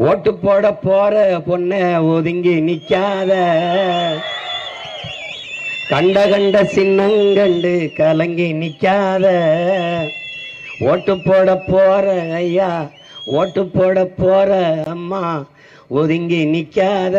ஓட்டு போட போற பொண்ண ஒதுங்கி நிக்காத கண்ட கண்ட சின்னங்கண்டு கலங்கி நிக்காத ஓட்டு போட போற ஐயா ஓட்டு போட போற அம்மா ஒதுங்கி நிக்காத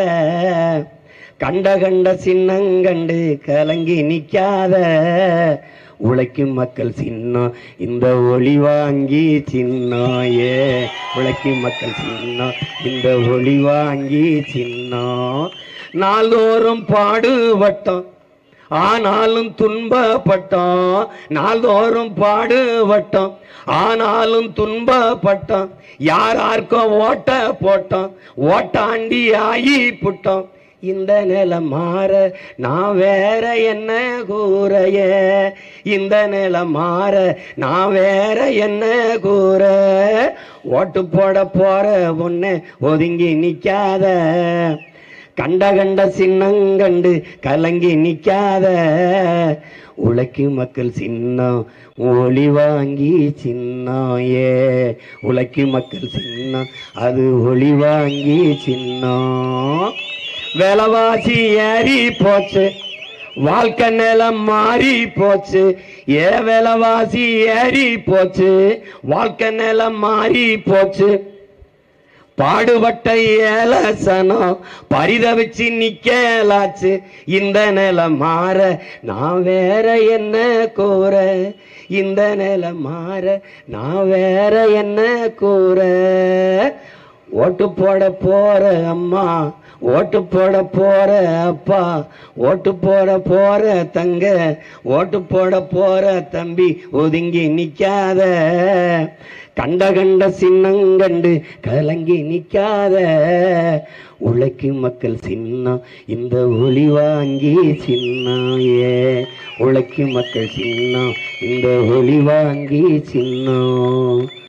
கண்ட கண்ட சின்னங்கண்டு கலங்கி நிக்காத உழைக்கும் மக்கள் சின்னம் இந்த ஒளி வாங்கி சின்னம் ஏ உழைக்கும் மக்கள் சின்னம் இந்த ஒளி வாங்கி சின்னம் நாள்தோறும் பாடுபட்டோம் ஆனாலும் துன்பப்பட்டோம் நாள்தோறும் பாடுபட்டோம் ஆனாலும் துன்பப்பட்டோம் யார் யாருக்கோ ஓட்ட போட்டோம் ஓட்டாண்டி ஆகி புட்டோம் இந்த நிலை மாற நான் வேற என்ன கூறைய இந்த நிலை மாற நான் வேற என்ன கூற ஓட்டு போட போற பொண்ணு ஒதுங்கி நிக்காத கண்ட கண்ட சின்னங்கண்டு கலங்கி நிக்காத உழைக்கும் மக்கள் சின்னம் ஒளி வாங்கி சின்னம் ஏ உழைக்கும் மக்கள் சின்னம் அது ஒளி வாங்கி சின்னம் விலைவாசி ஏறி போச்சு வாழ்க்கை நிலம் மாறி போச்சு ஏ விலைவாசி ஏறி போச்சு வாழ்க்கை நிலம் மாறி போச்சு பாடுபட்ட ஏலசனம் பரிதவிச்சு நிக்கலாச்சு இந்த நிலை மாற நான் வேற என்ன கூற இந்த நிலை மாற நான் வேற என்ன கூற ஓட்டு போட போற அம்மா ஓட்டு போட போற அப்பா ஓட்டு போட போற தங்க ஓட்டு போட போற தம்பி ஒதுங்கி நிக்காத கண்ட கண்ட சின்னங்கண்டு கலங்கி நிக்காத உழைக்கும் மக்கள் சின்னம் இந்த ஒளி வாங்கி சின்னம் ஏ உழைக்கும் மக்கள் சின்னம் இந்த ஒளி வாங்கி சின்னம்